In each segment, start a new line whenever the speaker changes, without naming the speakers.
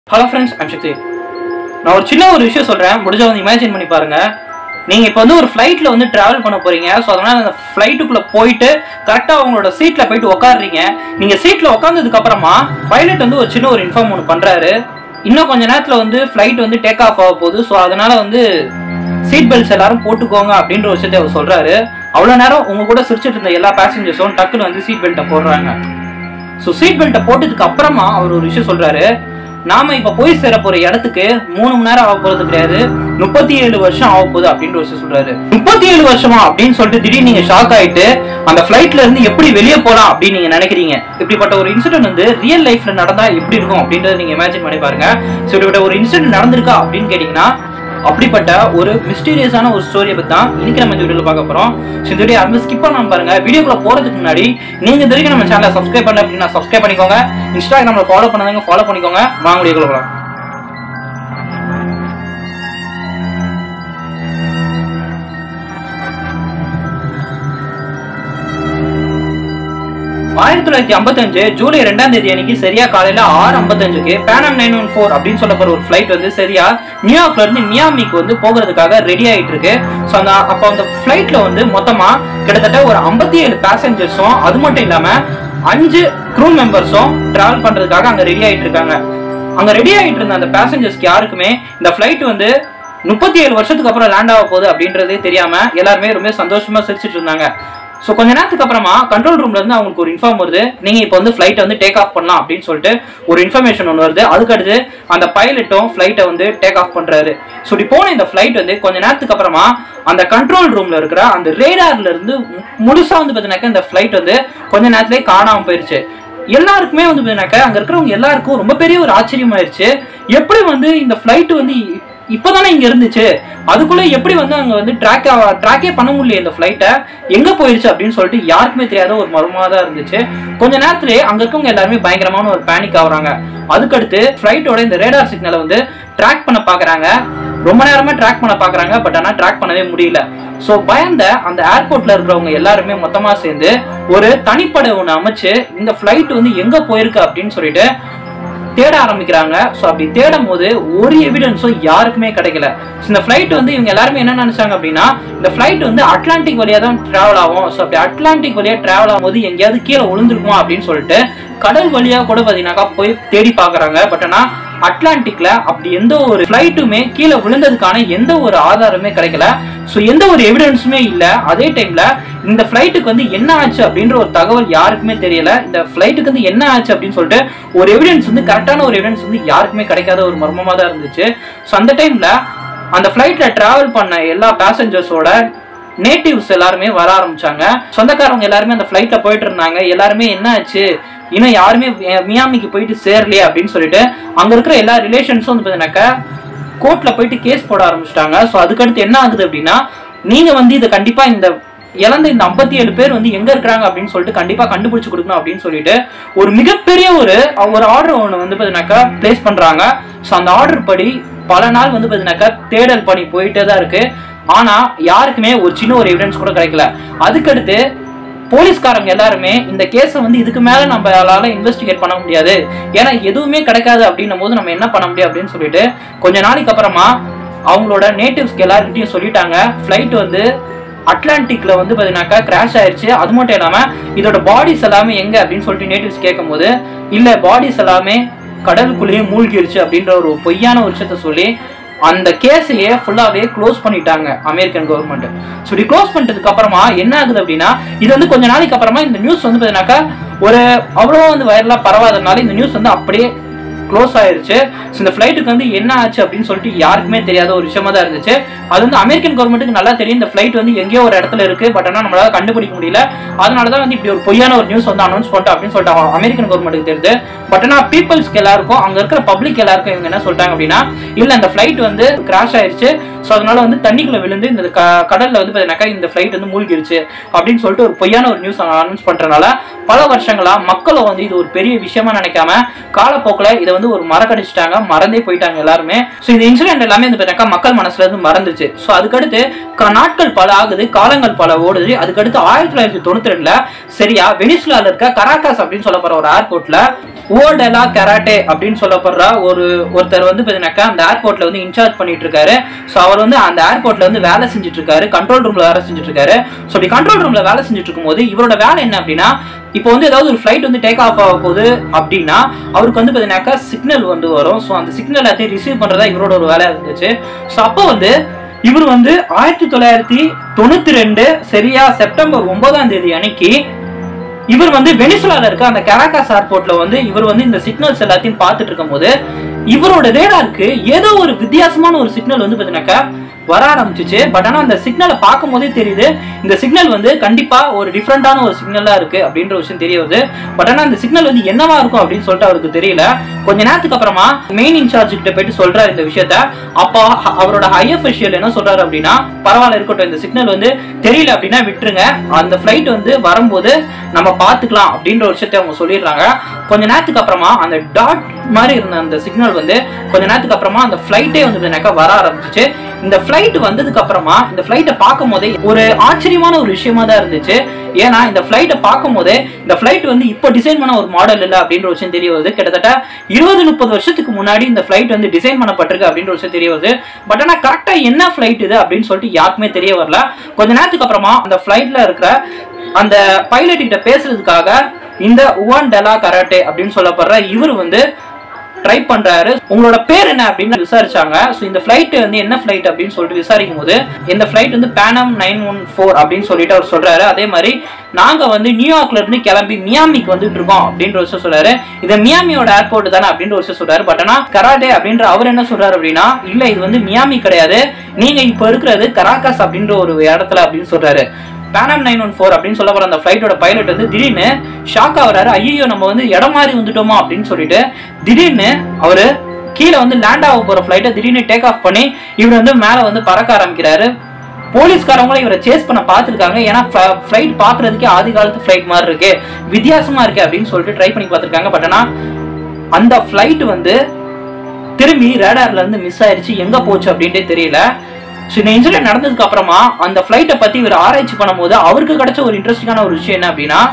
Hello friends I'm சக்தி நான் ஒரு சின்ன ஒரு விஷயம் சொல்கிறேன் முடிஞ்ச வந்து இமேஜின் பண்ணி பாருங்க நீங்கள் இப்போ வந்து ஒரு ஃப்ளைட்டில் வந்து ட்ராவல் பண்ண போகிறீங்க ஸோ அதனால் அந்த ஃப்ளைட்டுக்குள்ளே போயிட்டு கரெக்டாக உங்களோட சீட்டில் போயிட்டு உட்காடுறீங்க நீங்கள் சீட்டில் உட்காந்ததுக்கு அப்புறமா பைலட் வந்து ஒரு சின்ன ஒரு இன்ஃபார்ம் ஒன்று பண்ணுறாரு இன்னும் கொஞ்ச நேரத்தில் வந்து ஃப்ளைட் வந்து டேக் ஆஃப் ஆக போகுது ஸோ அதனால் வந்து சீட் பெல்ட்ஸ் எல்லாரும் போட்டுக்கோங்க அப்படின்ற ஒரு விஷயத்தை அவர் சொல்கிறாரு அவ்வளோ நேரம் உங்க கூட சிரிச்சிட்டு இருந்த எல்லா பேசஞ்சர்ஸும் டக்குன்னு வந்து சீட் பெல்ட்டை போடுறாங்க ஸோ சீட் பெல்ட்டை போட்டதுக்கு அப்புறமா அவர் ஒரு விஷயம் சொல்றாரு நாம இப்ப போய் சேர போற இடத்துக்கு மூணு மணி நேரம் ஆக போறது கிடையாது முப்பத்தி ஏழு வருஷம் ஆக போகுது அப்படின்ற ஒரு விஷயம் சொல்றாரு முப்பத்தி ஏழு வருஷமா அப்படின்னு சொல்லிட்டு திடீர்னு நீங்க ஷாக் ஆயிட்டு அந்த ஃபிளைட்ல இருந்து எப்படி வெளியே போலாம் அப்படின்னு நீங்க நினைக்கிறீங்க இப்படிப்பட்ட ஒரு இன்சிடென்ட் வந்து ரியல் லைஃப்ல நடந்தா எப்படி இருக்கும் அப்படின்றத நீங்க இமேஜின் பண்ணி பாருங்க ஸோ இப்படிப்பட்ட ஒரு இன்சிடென்ட் நடந்திருக்கா அப்படின்னு கேட்டீங்கன்னா அப்படிப்பட்ட ஒரு மிஸ்டீரியஸான ஒரு ஸ்டோரியை பத்தி தான் இன்னைக்கு நம்ம இந்த வீடியோல பார்க்க போறோம் ஸோ இந்த வீடியோ அந்த ஸ்கிப் பண்ணாம பாருங்க வீடியோக்குள்ள போறதுக்கு முன்னாடி நீங்க இது வரைக்கும் நம்ம சேனலை சப்ஸ்கிரைப் பண்ணல அப்படின்னா சப்ஸ்கிரைப் பண்ணிக்கோங்க இன்ஸ்டாகிராம்ல ஃபாலோ பண்ணாதவங்க ஃபாலோ பண்ணிக்கோங்க வாங்க வீடியோக்குள்ள போகலாம் ஆயிரத்தி தொள்ளாயிரத்தி ஐம்பத்தஞ்சு ஜூலை ரெண்டாம் தேதி அன்னைக்கு சரியா காலையில ஆறு ஐம்பத்தஞ்சுக்கு பேனம் நைன் ஒன் ஃபோர் அப்படின்னு சொல்லப்படுற ஒரு ஃபிளைட் வந்து சரியா நியூயார்க்ல இருந்து மியாமிக்கு வந்து போகிறதுக்காக ரெடி ஆயிட்டு இருக்கு ஸோ அந்த அப்போ அந்த ஃபிளைட்ல வந்து மொத்தமா கிட்டத்தட்ட ஒரு ஐம்பத்தி ஏழு பேசஞ்சர்ஸும் அது மட்டும் இல்லாம அஞ்சு க்ரூ மெம்பர்ஸும் டிராவல் பண்றதுக்காக அங்க ரெடி ஆயிட்டு இருக்காங்க அங்க ரெடி ஆயிட்டு இருந்த அந்த பேசஞ்சர்ஸ்க்கு யாருக்குமே இந்த ஃபிளைட் வந்து முப்பத்தி ஏழு வருஷத்துக்கு அப்புறம் லேண்ட் ஆக போகுது அப்படின்றதே தெரியாம எல்லாருமே ரொம்ப சந்தோஷமா சிரிச்சிட்டு இருந்தாங்க ஸோ கொஞ்ச நேரத்துக்கு அப்புறமா கண்ட்ரோல் ரூம்ல இருந்து அவங்களுக்கு ஒரு இன்ஃபார்ம் வருது நீங்க இப்போ வந்து ஃபிளைட்டை வந்து டேக் ஆஃப் பண்ணலாம் அப்படின்னு சொல்லிட்டு ஒரு இன்ஃபர்மேஷன் ஒன்று வருது அதுக்கடுத்து அந்த பைலட்டும் ஃபிளைட்டை வந்து டேக் ஆஃப் பண்றாரு ஸோ இப்படி போன இந்த ஃபிளைட் வந்து கொஞ்ச நேரத்துக்கு அப்புறமா அந்த கண்ட்ரோல் ரூம்ல இருக்கிற அந்த ரேடார்ல இருந்து மு- முழுசா வந்து பார்த்தீங்கன்னாக்கா இந்த ஃபிளைட் வந்து கொஞ்ச நேரத்திலே காணாம போயிருச்சு எல்லாருக்குமே வந்து பார்த்தீங்கன்னாக்கா அங்க இருக்கிறவங்க எல்லாருக்கும் ரொம்ப பெரிய ஒரு ஆச்சரியமாயிருச்சு எப்படி வந்து இந்த ஃபிளைட் வந்து இ- இப்பதானே இங்க இருந்துச்சு அதுக்குள்ள எப்படி வந்து அங்க வந்து ட்ராக் ட்ராக்கே பண்ண முடியல இந்த ஃபிளைட்டை எங்க போயிருச்சு அப்படின்னு சொல்லிட்டு யாருக்குமே தெரியாத ஒரு மர்மமா தான் இருந்துச்சு கொஞ்ச நேரத்திலே அங்க இருக்கவங்க எல்லாருமே பயங்கரமான ஒரு பேனிக் ஆகுறாங்க அதுக்கடுத்து ஃபிளைட்டோட இந்த ரேடார் சிக்னலை வந்து ட்ராக் பண்ண பாக்குறாங்க ரொம்ப நேரமா ட்ராக் பண்ண பாக்குறாங்க பட் ஆனா ட்ராக் பண்ணவே முடியல சோ பயந்த அந்த ஏர்போர்ட்ல இருக்கிறவங்க எல்லாருமே மொத்தமா சேர்ந்து ஒரு தனிப்படை ஒன்று அமைச்சு இந்த ஃபிளைட் வந்து எங்க போயிருக்கு அப்படின்னு சொல்லிட்டு தேட ஆரம்பிக்கிறாங்க ஸோ அப்படி தேடும் போது ஒரு எவிடன்ஸும் யாருக்குமே கிடைக்கல ஸோ இந்த ஃப்ளைட் வந்து இவங்க எல்லாருமே என்ன நினைச்சாங்க அப்படின்னா இந்த ஃப்ளைட் வந்து அட்லாண்டிக் வழியா தான் டிராவல் ஆகும் ஸோ அப்படி அட்லாண்டிக் வழியா டிராவல் ஆகும்போது எங்கேயாவது கீழே விழுந்துருக்குமா அப்படின்னு சொல்லிட்டு கடல் வழியா கூட பார்த்தீங்கன்னாக்கா போய் தேடி பார்க்கறாங்க பட் ஆனால் அட்லாண்டிக்ல அப்படி எந்த ஒரு ஃப்ளைட்டுமே கீழே விழுந்ததுக்கான எந்த ஒரு ஆதாரமே கிடைக்கல ஸோ எந்த ஒரு எவிடன்ஸுமே இல்லை அதே டைம்ல இந்த ஃப்ளைட்டுக்கு வந்து என்ன ஆச்சு அப்படின்ற ஒரு தகவல் யாருக்குமே தெரியல இந்த ஃப்ளைட்டுக்கு வந்து என்ன ஆச்சு அப்படின்னு சொல்லிட்டு ஒரு எவிடன்ஸ் வந்து கரெக்டான ஒரு எவிடன்ஸ் வந்து யாருக்குமே கிடைக்காத ஒரு மர்மமாக தான் இருந்துச்சு ஸோ அந்த டைம்ல அந்த ஃப்ளைட்ல டிராவல் பண்ண எல்லா பேசஞ்சர்ஸோட நேட்டிவ்ஸ் எல்லாருமே வர ஆரம்பிச்சாங்க சொந்தக்காரவங்க எல்லாருமே அந்த ஃப்ளைட்ல போயிட்டு இருந்தாங்க எல்லாருமே என்ன ஆச்சு இன்னும் யாருமே வி- மியாமிக்கு போயிட்டு சேரலையே அப்படின்னு சொல்லிட்டு அங்க இருக்கிற எல்லா ரிலேஷன்ஸும் வந்து பார்த்தீங்கன்னாக்கா கோர்ட்ல போயிட்டு கேஸ் போட ஆரம்பிச்சிட்டாங்க ஸோ அதுக்கடுத்து என்ன ஆகுது அப்படின்னா நீங்க வந்து இதை கண்டிப்பா இந்த இழந்த இந்த ஐம்பத்தி ஏழு பேர் வந்து எங்க இருக்கிறாங்க அப்படின்னு சொல்லிட்டு கண்டிப்பா கண்டுபிடிச்சு கொடுக்கணும் அப்படின்னு சொல்லிட்டு ஒரு மிகப்பெரிய ஒரு ஒரு ஆர்டர் ஒன்று வந்து பார்த்தீங்கன்னாக்கா பிளேஸ் பண்றாங்க ஸோ அந்த ஆர்டர் படி பல நாள் வந்து பார்த்தீங்கன்னாக்கா தேடல் பணி போயிட்டே தான் இருக்கு ஆனா யாருக்குமே ஒரு சின்ன ஒரு எவிடன்ஸ் கூட கிடைக்கல அதுக்கடுத்து போலீஸ்காரங்க எல்லாருமே இந்த கேஸை வந்து இதுக்கு மேல நம்மளால இன்வெஸ்டிகேட் பண்ண முடியாது ஏன்னா எதுவுமே கிடைக்காது அப்படின்னும் போது நம்ம என்ன பண்ண முடியும் அப்படின்னு சொல்லிட்டு கொஞ்ச நாளைக்கு அப்புறமா அவங்களோட நேட்டிவ்ஸ்க்கு எல்லாருக்கிட்டையும் சொல்லிட்டாங்க ஃப்ளைட் வந்து அட்லாண்டிக்ல வந்து பார்த்தீங்கன்னாக்கா கிராஷ் ஆயிருச்சு அது மட்டும் இல்லாம இதோட பாடிஸ் எல்லாமே எங்க அப்படின்னு சொல்லிட்டு நேட்டிவ்ஸ் கேட்கும்போது இல்ல பாடிஸ் எல்லாமே கடலுக்குள்ளேயே மூழ்கிருச்சு அப்படின்ற ஒரு பொய்யான ஒரு விஷயத்த சொல்லி அந்த கேஸையே ஃபுல்லாவே க்ளோஸ் பண்ணிட்டாங்க அமெரிக்கன் கவர்மெண்ட் ஸோ இப்படி க்ளோஸ் பண்ணிட்டதுக்கு அப்புறமா என்ன ஆகுது அப்படின்னா இது வந்து கொஞ்ச நாளைக்கு அப்புறமா இந்த நியூஸ் வந்து பார்த்தீங்கன்னாக்கா ஒரு அவ்வளோ வந்து வைரலா பரவாதனால இந்த நியூஸ் வந்து அப்படியே க்ளோஸ் ஆயிருச்சு ஸோ இந்த ஃப்ளைட்டுக்கு வந்து என்ன ஆச்சு அப்படின்னு சொல்லிட்டு யாருக்குமே தெரியாத ஒரு விஷயமா தான் இருந்துச்சு அது வந்து அமெரிக்கன் கவர்மெண்ட்டுக்கு நல்லா தெரியும் இந்த ஃப்ளைட் வந்து எங்கேயோ ஒரு இடத்துல இருக்கு பட் ஆனால் நம்மளால கண்டுபிடிக்க முடியல அதனால தான் வந்து இப்படி ஒரு பொய்யான ஒரு நியூஸ் வந்து அனௌன்ஸ் பண்ணிட்டோம் அப்படின்னு சொல்லிட்டு அவங்க அமெரிக்கன் கவர்மெண்ட்டுக்கு தெரியுது பட் ஆனால் பீப்புள்ஸ்க்கு எல்லாருக்கும் அங்க இருக்கிற பப்ளிக் எல்லாருக்கும் இவங்க என்ன சொல்லிட்டாங்க அப்படின்னா இல்ல இந்த ஃப்ளைட் வந்து கிராஷ் ஆயிருச்சு ஸோ அதனால வந்து தண்ணிக்குள்ள விழுந்து இந்த க- கடல்ல வந்து பார்த்தீங்கன்னாக்கா இந்த ஃப்ளைட் வந்து மூழ்கிருச்சு அப்படின்னு சொல்லிட்டு ஒரு பொய்யான ஒரு நியூஸ் அனௌன்ஸ் பண்றதுனால பல வருஷங்களா மக்களும் வந்து இது ஒரு பெரிய விஷயமா நினைக்காம காலப்போக்கில் இதை வந்து ஒரு மறக்கடிச்சிட்டாங்க மறந்தே போயிட்டாங்க எல்லாருமே ஸோ இந்த இன்சிடென்ட் எல்லாமே வந்து பார்த்தீங்கன்னா மக்கள் மனசுல இருந்து மறந்துச்சு ஸோ அதுக்கடுத்து க- நாட்கள் பல ஆகுது காலங்கள் பல ஓடுது அதுக்கடுத்து ஆயிரத்தி தொள்ளாயிரத்தி தொண்ணூத்தி ரெண்டுல சரியா வெனிசுலால இருக்க கராகாஸ் அப்படின்னு சொல்லப்படுற ஒரு ஏர்போர்ட்ல ஓடலா கராட்டே அப்படின்னு சொல்லப்படுற ஒரு ஒருத்தர் வந்து பார்த்தீங்கன்னாக்கா அந்த ஏர்போர்ட்ல வந்து இன்சார்ஜ் பண்ணிட்டு இருக்காரு ஸோ அவர் வந்து அந்த ஏர்போர்ட்ல வந்து வேலை செஞ்சுட்டு இருக்காரு கண்ட்ரோல் ரூம்ல வேலை செஞ்சுட்டு இருக்காரு ஸோ அப்படி கண்ட்ரோல் ரூம்ல வேலை செஞ்சுட்டு இருக்கும்போது இவரோட வேலை என்ன அப்படின்னா இப்போ வந்து ஏதாவது ஒரு ஃப்ளைட் வந்து டேக் ஆஃப் ஆக போகுது அப்படின்னா அவருக்கு வந்து பார்த்தீங்கன்னாக்கா சிக்னல் வந்து வரும் ஸோ அந்த சிக்னல் எல்லாத்தையும் ரிசீவ் பண்றதா இவரோட ஒரு வேலையா இருந்துச்சு ஸோ அப்போ வந்து இவர் வந்து ஆயிரத்தி தொள்ளாயிரத்தி தொண்ணூத்தி ரெண்டு சரியா செப்டம்பர் ஒன்பதாம் தேதி அன்னைக்கு இவர் வந்து வெனிசுலால இருக்க அந்த கராகாஸ் ஏர்போர்ட்ல வந்து இவர் வந்து இந்த சிக்னல்ஸ் எல்லாத்தையும் பார்த்துட்டு இருக்கும்போது இவரோட ரேடாருக்கு ஏதோ ஒரு வித்தியாசமான ஒரு சிக்னல் வந்து பாத்தீங்கன்னாக்கா வர ஆரம்பிச்சிச்சு பட் ஆனா அந்த சிக்னலை பார்க்கும் போதே தெரியுது இந்த சிக்னல் வந்து கண்டிப்பா ஒரு டிஃப்ரெண்டான ஒரு சிக்னலா இருக்கு அப்படின்ற ஒரு விஷயம் தெரிய வருது பட் ஆனா அந்த சிக்னல் வந்து என்னவா இருக்கும் அப்படின்னு சொல்லிட்டு அவருக்கு தெரியல கொஞ்ச நேரத்துக்கு அப்புறமா மெயின் இன்சார்ஜ் கிட்ட போயிட்டு சொல்றாரு இந்த விஷயத்த அப்போ ஹ- அவரோட ஹை அஃபிஷியல் என்ன சொல்றாரு அப்படின்னா பரவாயில்ல இருக்கட்டும் இந்த சிக்னல் வந்து தெரியல அப்படின்னா விட்டுருங்க அந்த ஃபிளைட் வந்து வரும்போது நம்ம பார்த்துக்கலாம் அப்படின்ற ஒரு விஷயத்தை அவங்க சொல்லிடுறாங்க கொஞ்ச நேரத்துக்கு அப்புறமா அந்த டாட் மாதிரி இருந்த அந்த சிக்னல் வந்து கொஞ்ச நேரத்துக்கு அப்புறமா அந்த ஃபிளைட்டே வந்து பார்த்தீங்கன்னாக்கா வர ஆரம்பிச்சிச்சு இந்த ஃபிளைட் வந்ததுக்கு அப்புறமா இந்த ஃபிளைட்டை பார்க்கும் போதே ஒரு ஆச்சரியமான ஒரு விஷயமா தான் இருந்துச்சு ஏன்னா இந்த ஃபிளைட்டை பார்க்கும் போதே இந்த ஃபிளைட் வந்து இப்போ டிசைன் பண்ண ஒரு மாடல் இல்லை அப்படின்ற ஒரு விஷயம் தெரிய வருது கிட்டத்தட்ட இருபது முப்பது வருஷத்துக்கு முன்னாடி இந்த ஃபிளைட் வந்து டிசைன் பண்ணப்பட்டிருக்கு அப்படின்ற ஒரு விஷயம் தெரிய வருது பட் ஆனால் கரெக்டாக என்ன ஃபிளைட் இது அப்படின்னு சொல்லிட்டு யாருக்குமே தெரிய வரல கொஞ்ச நேரத்துக்கு அப்புறமா அந்த ஃபிளைட்ல இருக்கிற அந்த பைலட் கிட்ட பேசுறதுக்காக இந்த உவான் டெலா கராட்டே அப்படின்னு சொல்லப்படுற இவர் வந்து ட்ரை பண்றாரு உங்களோட பேர் என்ன அப்படின்னு விசாரிச்சாங்க ஸோ இந்த ஃபிளைட் வந்து என்ன ஃபிளைட் அப்படின்னு சொல்லிட்டு விசாரிக்கும் போது இந்த ஃபிளைட் வந்து பேனம் நைன் ஒன் ஃபோர் அப்படின்னு சொல்லிட்டு அவர் சொல்றாரு அதே மாதிரி நாங்க வந்து நியூயார்க்ல இருந்து கிளம்பி மியாமிக்கு வந்துட்டு இருக்கோம் அப்படின்ற ஒரு விஷயம் சொல்றாரு இது மியாமியோட ஏர்போர்ட் தானே அப்படின்ற ஒரு விஷயம் சொல்றாரு பட் ஆனா கராட்டே அப்படின்ற அவர் என்ன சொல்றாரு அப்படின்னா இல்ல இது வந்து மியாமி கிடையாது நீங்க இப்ப இருக்கிறது கராகாஸ் அப்படின்ற ஒரு இடத்துல அப்படின்னு சொல்றாரு பேனம் நைன் ஒன் ஃபோர் அப்படின்னு சொல்ல போற அந்த ஃபிளைட்டோட பைலட் வந்து திடீர்னு ஷாக் ஆகுறாரு ஐயோ நம்ம வந்து இடம் மாறி வந்துட்டோமா அப்படின்னு சொல்லிட்டு திடீர்னு அவரு கீழே வந்து லேண்ட் ஆக போற ஃபிளைட்டை திடீர்னு டேக் ஆஃப் பண்ணி இவர் வந்து மேல வந்து பறக்க ஆரம்பிக்கிறாரு போலீஸ்காரங்களும் இவரை சேஸ் பண்ண பார்த்துருக்காங்க ஏன்னா ஃப்ளைட் பார்க்கறதுக்கே ஆதி காலத்து ஃப்ளைட் மாதிரி இருக்கு வித்தியாசமா இருக்கு அப்படின்னு சொல்லிட்டு ட்ரை பண்ணி பார்த்துருக்காங்க பட் ஆனா அந்த ஃப்ளைட் வந்து திரும்பி ரேடார்ல இருந்து மிஸ் ஆயிருச்சு எங்க போச்சு அப்படின்ட்டே தெரியல ஸோ இந்த இன்சிடென்ட் நடந்ததுக்கு அப்புறமா அந்த ஃப்ளைட்டை பத்தி இவர் ஆராய்ச்சி பண்ணும்போது அவருக்கு கிடைச்ச ஒரு இன்ட்ரெஸ்டிங்கான ஒரு விஷயம் என்ன அப்படின்னா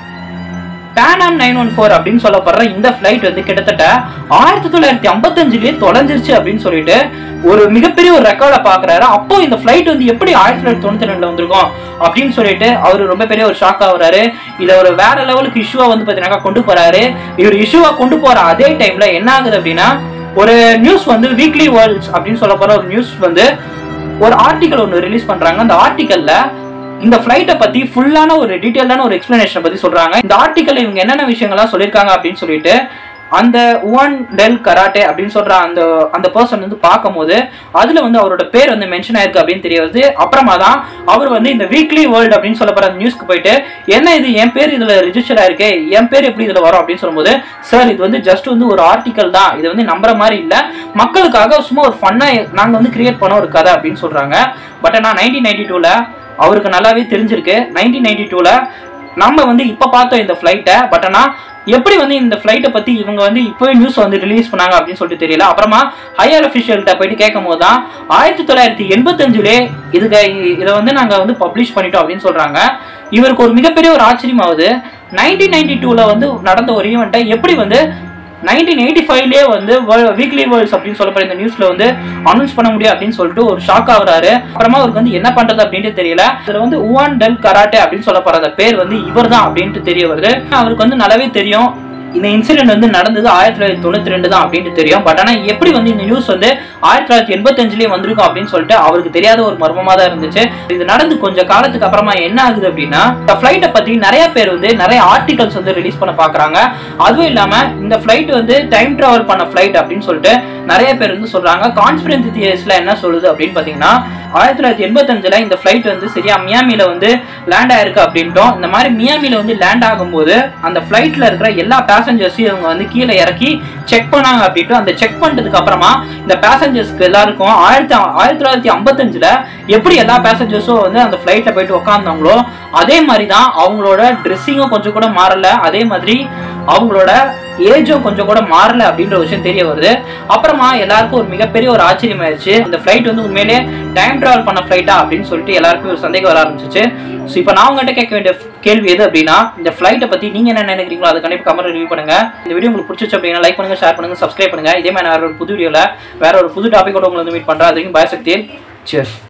பேனாம் நைன் ஒன் ஃபோர் அப்படின்னு சொல்லப்படுற இந்த ஃப்ளைட் வந்து கிட்டத்தட்ட ஆயிரத்தி தொள்ளாயிரத்தி ஐம்பத்தஞ்சுலயே தொலைஞ்சிருச்சு அப்படின்னு சொல்லிட்டு ஒரு மிகப்பெரிய ஒரு ரெக்கார்டை பாக்குறாரு அப்போ இந்த ஃப்ளைட் வந்து எப்படி ஆயிரத்தி தொள்ளாயிரத்தி தொண்ணூத்தி ரெண்டுல வந்திருக்கும் அப்படின்னு சொல்லிட்டு அவர் ரொம்ப பெரிய ஒரு ஷாக் ஆகுறாரு இதை ஒரு வேற லெவலுக்கு இஷ்யூவா வந்து பாத்தீங்கன்னா கொண்டு போறாரு இவர் இஷ்யூவா கொண்டு போற அதே டைம்ல என்ன ஆகுது அப்படின்னா ஒரு நியூஸ் வந்து வீக்லி வேர்ல்ட்ஸ் அப்படின்னு சொல்ல போற ஒரு நியூஸ் வந்து ஒரு ஆர்டிக்கல் ஒன்று ரிலீஸ் பண்றாங்க அந்த ஆர்டிக்கல்ல இந்த ஃபிளைட்டை பத்தி ஃபுல்லான ஒரு டீட்டெயிலான ஒரு எக்ஸ்பிளனேஷன் பத்தி சொல்றாங்க இந்த ஆர்டிக்கல் இவங்க என்னென்ன விஷயங்கள்லாம் சொல்லியிருக்காங்க அப்படின்னு சொல்லிட்டு அந்த உவான் டெல் கராட்டே அப்படின்னு சொல்ற அந்த அந்த பர்சன் வந்து பார்க்கும்போது அதுல வந்து அவரோட பேர் வந்து மென்ஷன் ஆயிருக்கு அப்படின்னு தெரிய வருது அப்புறமா தான் அவர் வந்து இந்த வீக்லி வேர்ல்டு அப்படின்னு சொல்லப்படுற அந்த நியூஸ்க்கு போயிட்டு என்ன இது என் பேர் இதுல ரிஜிஸ்டர் ஆயிருக்கு என் பேர் எப்படி இதுல வரும் அப்படின்னு சொல்லும்போது சார் இது வந்து ஜஸ்ட் வந்து ஒரு ஆர்டிக்கல் தான் இது வந்து நம்புற மாதிரி இல்ல மக்களுக்காக சும்மா ஒரு ஃபன்னா நாங்க வந்து கிரியேட் பண்ண ஒரு கதை அப்படின்னு சொல்றாங்க பட் ஆனால் நைன்டீன் நைன்டி டூல அவருக்கு நல்லாவே தெரிஞ்சிருக்கு நைன்டீன் நைன்டி டூல நம்ம வந்து இப்போ பார்த்தோம் இந்த ஃப்ளைட்டை பட் ஆனால் எப்படி வந்து இந்த ஃப்ளைட்டை பற்றி இவங்க வந்து இப்போவே நியூஸ் வந்து ரிலீஸ் பண்ணாங்க அப்படின்னு சொல்லிட்டு தெரியல அப்புறமா ஹையர் அஃபிஷியல்கிட்ட போயிட்டு கேட்கும் போது தான் ஆயிரத்தி தொள்ளாயிரத்தி எண்பத்தஞ்சுலே இதுக்கு இதை வந்து நாங்கள் வந்து பப்ளிஷ் பண்ணிட்டோம் அப்படின்னு சொல்கிறாங்க இவருக்கு ஒரு மிகப்பெரிய ஒரு ஆச்சரியம் ஆகுது நைன்டீன் நைன்டி டூவில் வந்து நடந்த ஒரு ஈவெண்ட்டை எப்படி வந்து நைன்டீன் எயிட்டி ஃபைவ்லேயே வந்து வீக்லி வேர்ல்ட்ஸ் அப்படின்னு சொல்லப்படுற இந்த நியூஸ்ல வந்து அனௌன்ஸ் பண்ண முடியும் அப்படின்னு சொல்லிட்டு ஒரு ஷாக் ஆகுறாரு அப்புறமா அவருக்கு வந்து என்ன பண்றது அப்படின்ட்டு தெரியல இதுல வந்து உவான் டெல் கராட்டே அப்படின்னு சொல்லப்படுற அந்த பேர் வந்து இவர் தான் அப்படின்ட்டு தெரிய வருது அவருக்கு வந்து நல்லாவே தெரியும் இந்த இன்சிடென்ட் வந்து நடந்தது ஆயிரத்தி தொள்ளாயிரத்தி தொண்ணூத்தி ரெண்டு தான் அப்படின்ட்டு தெரியும் பட் ஆனா எப்படி வந்து இந்த நியூஸ் வந்து ஆயிரத்தி தொள்ளாயிரத்தி எண்பத்தஞ்சுலயே வந்திருக்கும் அப்படின்னு சொல்லிட்டு அவருக்கு தெரியாத ஒரு மர்மமா தான் இருந்துச்சு இது நடந்து கொஞ்ச காலத்துக்கு அப்புறமா என்ன ஆகுது அப்படின்னா இந்த ஃபிளைட்டை பத்தி நிறைய பேர் வந்து நிறைய ஆர்டிகல்ஸ் வந்து ரிலீஸ் பண்ண பாக்குறாங்க அதுவும் இல்லாம இந்த ஃபிளைட் வந்து டைம் டிராவல் பண்ண ஃபிளைட் அப்படின்னு சொல்லிட்டு நிறைய பேர் வந்து சொல்றாங்க கான்ஸ்பிரன்சி தியரிஸ்ல என்ன சொல்லுது அப்படின்னு பாத்தீங்கன்னா ஆயிரத்தி தொள்ளாயிரத்தி எண்பத்தஞ்சுல இந்த ஃபிளைட் வந்து சரியா மியாமில வந்து லேண்ட் ஆயிருக்கு அப்படின்ட்டோம் இந்த மாதிரி மியாமில வந்து லேண்ட் ஆகும்போது அந்த ஃபிளைட்ல இருக்கிற எல்லா பேசஞ்சர்ஸையும் இவங்க வந்து கீழே இறக்கி செக் பண்ணாங்க அப்படின்ட்டு அந்த செக் பண்ணதுக்கு அப்புறமா இந்த பேசஞ்சர்ஸ்க்கு எல்லாருக்கும் ஆயிரத்தி ஆயிரத்தி தொள்ளாயிரத்தி ஐம்பத்தஞ்சுல எப்படி எல்லா பேசஞ்சர்ஸும் வந்து அந்த ஃபிளைட்ல போயிட்டு உட்காந்தாங்களோ அதே மாதிரி தான் அவங்களோட ட்ரெஸ்ஸிங்கும் கொஞ்சம் கூட மாறல அதே மாதிரி அவங்களோட ஏஜும் கொஞ்சம் கூட மாறல அப்படின்ற விஷயம் தெரிய வருது அப்புறமா எல்லாருக்கும் ஒரு மிகப்பெரிய ஒரு ஆச்சரியம் ஆயிடுச்சு இந்த ஃப்ளைட் வந்து உண்மையிலே டைம் டிராவல் பண்ண ஃப்ளைட்டா அப்படின்னு சொல்லிட்டு எல்லாருக்கும் ஒரு சந்தேகம் வர ஆரம்பிச்சிச்சு ஸோ இப்போ நான் உங்ககிட்ட கேட்க வேண்டிய கேள்வி எது அப்படின்னா இந்த ஃப்ளைட்டை பத்தி நீங்க என்ன நினைக்கிறீங்களோ அதை கண்டிப்பாக கமெண்ட் ரிவ்யூ பண்ணுங்க இந்த வீடியோ உங்களுக்கு பிடிச்சிச்சு அப்படின்னா லைக் பண்ணுங்க ஷேர் பண்ணுங்க சப்ஸ்கிரைப் பண்ணுங்க இதே மாதிரி நான் வேற ஒரு புது வீடியோல வேற ஒரு புது டாபிக்கோட உங்களை வந்து மீட் பண்றேன் அது வரைக்கும் பயசக்தி Cheers.